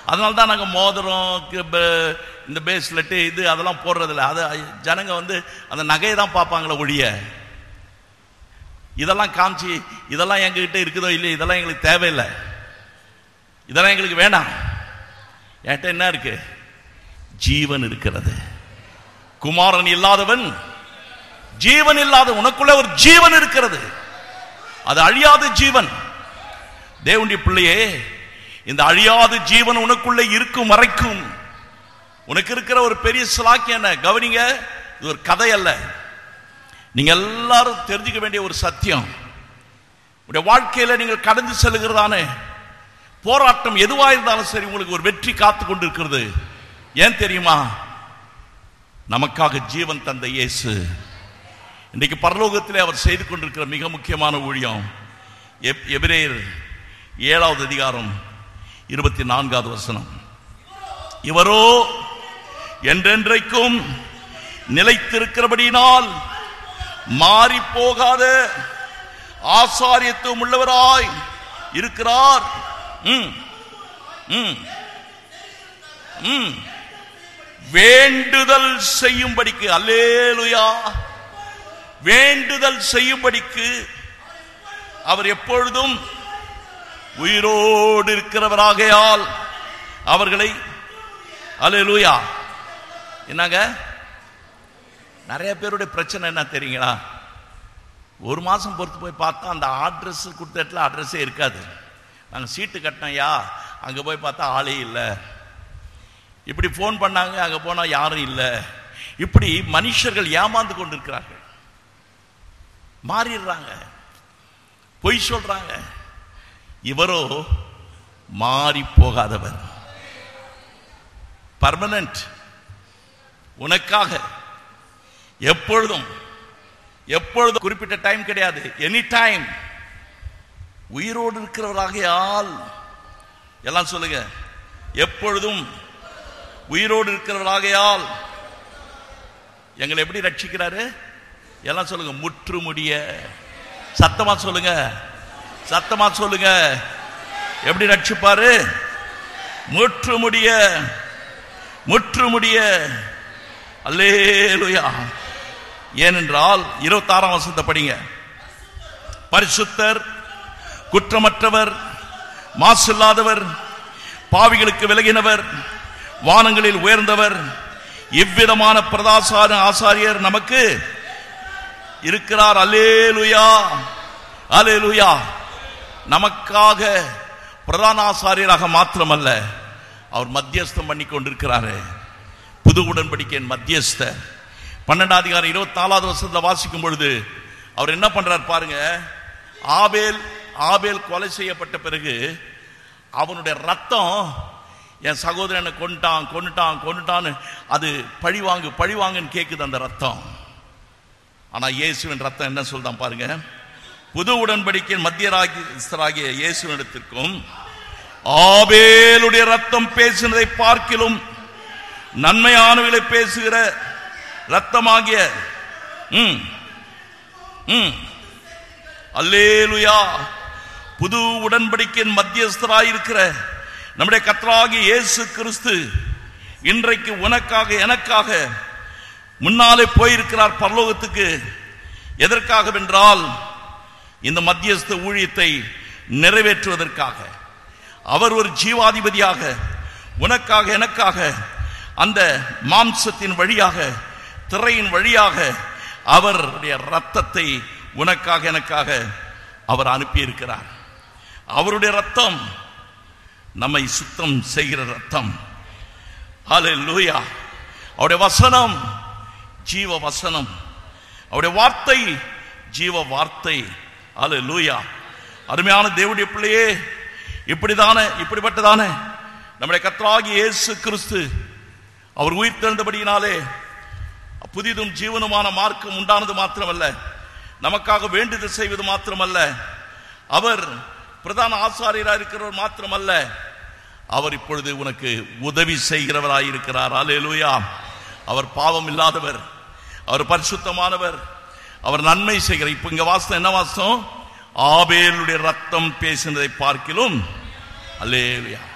அதனால தான் நாங்கள் மோதிரம் கு- ப- இந்த பேஸ்லெட்டு இது அதெல்லாம் போடுறதில்ல அது ஜனங்க வந்து அந்த நகையை தான் பார்ப்பாங்களே ஒழிய இதெல்லாம் காமிச்சு இதெல்லாம் எங்ககிட்ட இருக்குதோ இல்லையோ இதெல்லாம் எங்களுக்கு தேவையில்லை இதெல்லாம் எங்களுக்கு வேண்டாம் என்கிட்ட என்ன இருக்கு ஜீவன் இருக்கிறது குமாரன் இல்லாதவன் ஜீவன் இல்லாத உனக்குள்ள ஒரு ஜீவன் இருக்கிறது அது அழியாத ஜீவன் தேவனுடைய பிள்ளையே இந்த அழியாத ஜீவன் உனக்குள்ள இருக்கும் வரைக்கும் உனக்கு இருக்கிற ஒரு பெரிய சிலாக்கியம் என்ன கவனிங்க இது ஒரு கதை அல்ல நீங்க எல்லாரும் தெரிஞ்சுக்க வேண்டிய ஒரு சத்தியம் உடைய வாழ்க்கையில நீங்கள் கடந்து செல்கிறதான போராட்டம் எதுவா இருந்தாலும் சரி உங்களுக்கு ஒரு வெற்றி காத்து கொண்டிருக்கிறது ஏன் தெரியுமா நமக்காக ஜீவன் தந்த இயேசு இன்றைக்கு பரலோகத்திலே அவர் செய்து கொண்டிருக்கிற மிக முக்கியமான ஊழியம் எப்- எபிரேயர் ஏழாவது அதிகாரம் இருபத்தி நான்காவது வசனம் இவரோ என்றென்றைக்கும் நிலைத்திருக்கிறபடியினால் மாறி போகாத ஆசாரியத்துவம் உள்ளவராய் இருக்கிறார் ம், ம், ம். வேண்டுதல் செய்யும்படிக்கு அல்லேலுயா வேண்டுதல் செய்யும்படிக்கு அவர் எப்பொழுதும் உயிரோடு இருக்கிறவராகையால் அவர்களை அல்லேலூயா என்னங்க நிறைய பேருடைய பிரச்சனை என்ன தெரியுங்களா ஒரு மாசம் பொறுத்து போய் பார்த்தா அந்த அட்ரஸ் கொடுத்த இடத்துல அட்ரஸே இருக்காது நாங்கள் சீட்டு கட்டினோம்யா அங்கே போய் பார்த்தா ஆளே இல்லை இப்படி ஃபோன் பண்ணாங்க அங்கே போனால் யாரும் இல்லை இப்படி மனுஷர்கள் ஏமாந்து கொண்டிருக்கிறார்கள் மாறிடுறாங்க பொய் சொல்றாங்க இவரோ மாறி போகாதவர் பர்மனன்ட் உனக்காக எப்பொழுதும் எப்பொழுதும் குறிப்பிட்ட டைம் கிடையாது எனி டைம் உயிரோடு இருக்கிறவராகையால் எல்லாம் சொல்லுங்க எப்பொழுதும் உயிரோடு இருக்கிறவராகையால் எங்களை எப்படி ரட்சிக்கிறாரு எல்லாம் சொல்லுங்க முற்று முடிய சத்தமா சொல்லுங்க சத்தமா சொல்லுங்க எப்படி ரட்சிப்பாரு முற்று முடிய முற்று முடிய அல்லேலுயா ஏனென்றால் இருபத்தாறாம் வசனத்தை படிங்க பரிசுத்தர் குற்றமற்றவர் மாசில்லாதவர் பாவிகளுக்கு விலகினவர் வானங்களில் உயர்ந்தவர் இவ்விதமான பிரதாசார ஆசாரியர் நமக்கு இருக்கிறார் அல்லேலுயா அல்லேலுயா நமக்காக பிரதான ஆசாரியராக மாத்திரமல்ல அவர் மத்தியஸ்தம் பண்ணி கொண்டிருக்கிறாரு புது உடன்படிக்கையின் மத்தியஸ்தர் பன்னெண்டாம் அதிகாரம் இருபத்தி நாலாவது வருஷத்துல வாசிக்கும் பொழுது அவர் என்ன பண்றார் பாருங்க ஆபேல் ஆபேல் கொலை செய்யப்பட்ட பிறகு அவனுடைய ரத்தம் என் சகோதரனை கொண்டுட்டான் கொண்டுட்டான் கொண்டுட்டான்னு அது பழிவாங்கு பழிவாங்குன்னு கேக்குது அந்த ரத்தம் ஆனா இயேசுவின் ரத்தம் என்ன சொல்றான் பாருங்க புது உடன்படிக்கையின் மத்தியராகிய இயேசுவினிடத்திற்கும் ஆபேலுடைய ரத்தம் பேசினதை பார்க்கிலும் நன்மையானவர்களை பேசுகிற ரத்தமாகிய ம் ம் அல்லேலுயா புது உடன்படிக்கையின் மத்தியஸ்தராயிருக்கிற நம்முடைய கர்த்தராகிய இயேசு கிறிஸ்து இன்றைக்கு உனக்காக எனக்காக முன்னாலே போயிருக்கிறார் பரலோகத்துக்கு எதற்காகவென்றால் இந்த மத்தியஸ்த ஊழியத்தை நிறைவேற்றுவதற்காக அவர் ஒரு ஜீவாதிபதியாக உனக்காக எனக்காக அந்த மாம்சத்தின் வழியாக திரையின் வழியாக அவருடைய ரத்தத்தை உனக்காக எனக்காக அவர் அனுப்பியிருக்கிறார் அவருடைய ரத்தம் நம்மை சுத்தம் செய்கிற ரத்தம் ஹalleluya அவருடைய வசனம் ஜீவ வசனம் அவருடைய வார்த்தை ஜீவ வார்த்தை ஹalleluya அருமையான தேவனுடைய பிள்ளையே இப்படிதானே இப்படிப்பட்டதானே நம்முடைய கர்த்தராகிய இயேசு கிறிஸ்து அவர் உயிர் தெழுந்தபடியினாலே புதிதும் ஜீவனுமான மார்க்கம் உண்டானது மாத்திரமல்ல நமக்காக வேண்டுதல் செய்வது மாத்திரமல்ல அவர் பிரதான ஆசாரியராக இருக்கிறவர் மாத்திரமல்ல அவர் இப்பொழுது உனக்கு உதவி செய்கிறவராய் இருக்கிறார் அல்லேலூயா அவர் பாவம் இல்லாதவர் அவர் பரிசுத்தமானவர் அவர் நன்மை செய்கிற இப்ப இங்க வாசம் என்ன வாசம் ஆபேலுடைய ரத்தம் பேசினதை பார்க்கிலும் அல்லேலூயா